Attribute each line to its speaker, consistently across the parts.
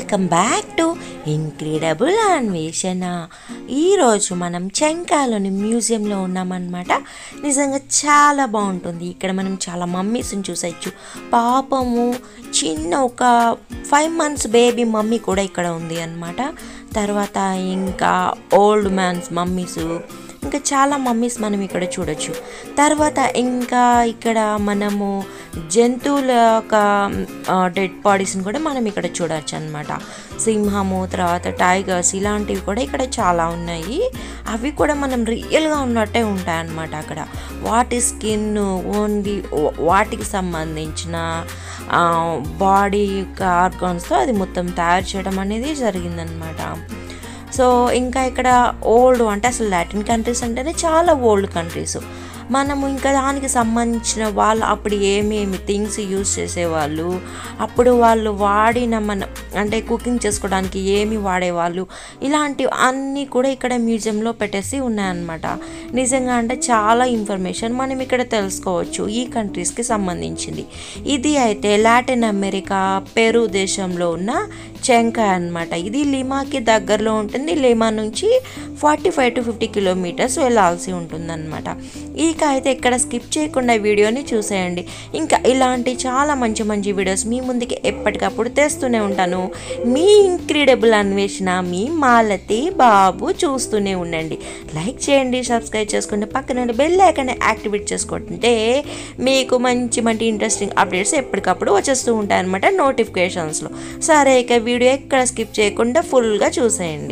Speaker 1: welcome back to incredible అన్వేషణ ఈరోజు మనం చెంకాలోని మ్యూజియంలో ఉన్నామన్నమాట నిజంగా చాలా బాగుంటుంది ఇక్కడ మనం చాలా మమ్మీస్ని చూసొచ్చు పాపము చిన్న ఒక ఫైవ్ మంత్స్ బేబీ మమ్మీ కూడా ఇక్కడ ఉంది అన్నమాట తర్వాత ఇంకా ఓల్డ్ మ్యాన్స్ మమ్మీసు ఇంకా చాలా మమ్మీస్ మనం ఇక్కడ చూడొచ్చు తర్వాత ఇంకా ఇక్కడ మనము జంతువుల యొక్క డెడ్ బాడీస్ని కూడా మనం ఇక్కడ చూడొచ్చు అనమాట సింహము తర్వాత టైగర్స్ ఇలాంటివి కూడా ఇక్కడ చాలా ఉన్నాయి అవి కూడా మనం రియల్గా ఉన్నట్టే ఉంటాయి అన్నమాట అక్కడ వాటి స్కిన్ ఓన్లీ వాటికి సంబంధించిన బాడీ యొక్క ఆర్గాన్స్తో అది మొత్తం తయారు చేయడం అనేది జరిగిందనమాట సో ఇంకా ఇక్కడ ఓల్డ్ అంటే అసలు లాటిన్ కంట్రీస్ అంటేనే చాలా ఓల్డ్ కంట్రీస్ మనము ఇంకా దానికి సంబంధించిన వాళ్ళు అప్పుడు ఏమేమి థింగ్స్ యూజ్ చేసేవాళ్ళు అప్పుడు వాళ్ళు వాడిన మన అంటే కుకింగ్ చేసుకోవడానికి ఏమి వాడేవాళ్ళు ఇలాంటివి అన్నీ కూడా ఇక్కడ మ్యూజియంలో పెట్టేసి ఉన్నాయన్నమాట నిజంగా అంటే చాలా ఇన్ఫర్మేషన్ మనం ఇక్కడ తెలుసుకోవచ్చు ఈ కంట్రీస్కి సంబంధించింది ఇది అయితే లాటిన్ అమెరికా పెరు దేశంలో ఉన్న చెంకాయ్ అనమాట ఇది లిమాకి దగ్గరలో ఉంటుంది లిమా నుంచి forty five to fifty kilometres వెళ్ళాల్సి ఉంటుందన్నమాట ఇక అయితే ఇక్కడ స్కిప్ చేయకుండా వీడియోని చూసేయండి ఇంకా ఇలాంటి చాలా మంచి మంచి వీడియోస్ మీ ముందుకి ఎప్పటికప్పుడు తెస్తూనే ఉంటాను మీ ఇంక్రెడిబుల్ అన్వేషణ మీ మాలతి బాబు చూస్తూనే ఉండండి లైక్ చేయండి సబ్స్క్రైబ్ చేసుకోండి పక్కన బెల్ ఐకాన్ యాక్టివేట్ చేసుకుంటే మీకు మంచి మంచి ఇంట్రెస్టింగ్ అప్డేట్స్ ఎప్పటికప్పుడు వచ్చేస్తూ ఉంటాయి అనమాట నోటిఫికేషన్స్లో సరే ఇక వీడియో ఎక్కడ స్కిప్ చేయకుండా ఫుల్గా చూసేయండి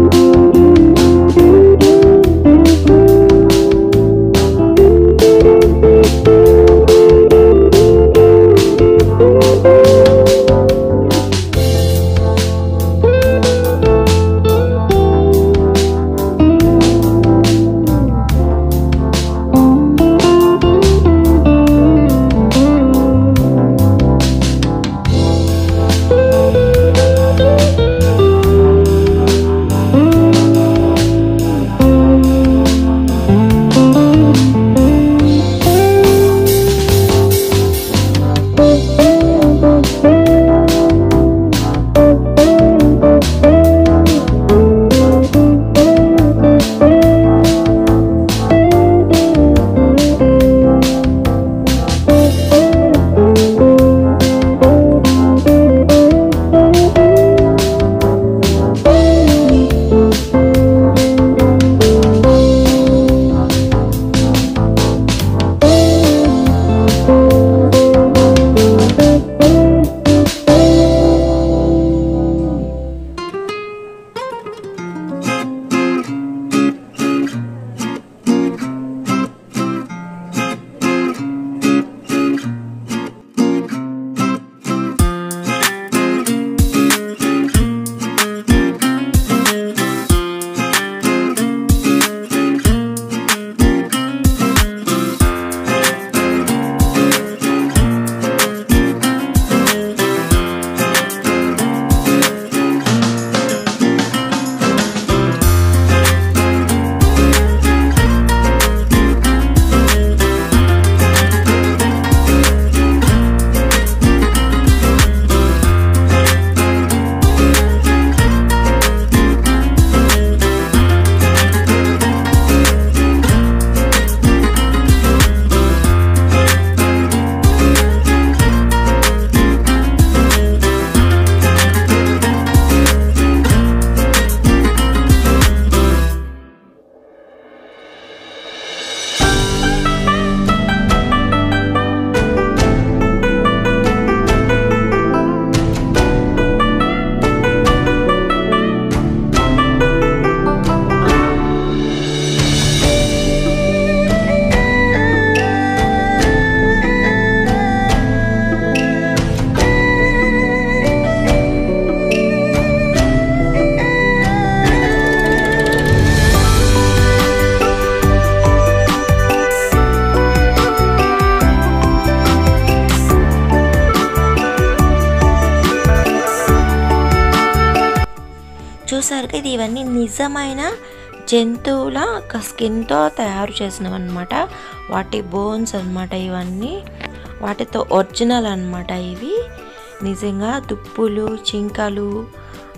Speaker 1: చూసారు కదా ఇవన్నీ నిజమైన జంతువుల స్కిన్తో తయారు చేసినవన్నమాట వాటి బోన్స్ అన్నమాట ఇవన్నీ వాటితో ఒరిజినల్ అన్నమాట ఇవి నిజంగా దుప్పులు చింకలు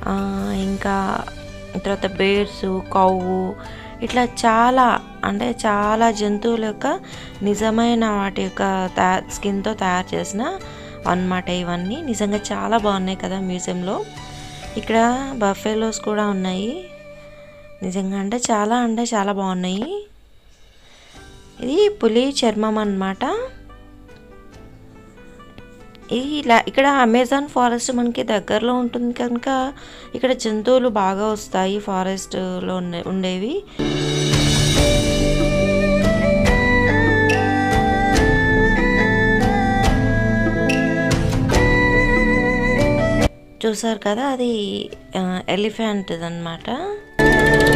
Speaker 1: ఆ, ఇంకా తర్వాత బేర్స్ కవ్వు ఇట్లా చాలా అంటే చాలా జంతువుల యొక్క నిజమైన వాటి యొక్క తయా స్కిన్తో తయారు చేసిన అన్నమాట ఇవన్నీ నిజంగా చాలా బాగున్నాయి కదా మ్యూజియంలో ఇక్కడ బఫెలోస్ కూడా ఉన్నాయి నిజంగా అంటే చాలా అంటే చాలా బాగున్నాయి ఇది పులి చర్మం అన్నమాట ఈ లా- ఇక్కడ అమెజాన్ ఫారెస్ట్ మనకి దగ్గరలో ఉంటుంది కనుక ఇక్కడ జంతువులు బాగా వస్తాయి ఫారెస్ట్లో ఉండే- ఉండేవి చూసారు కదా అది ఎలిఫెంట్ అనమాట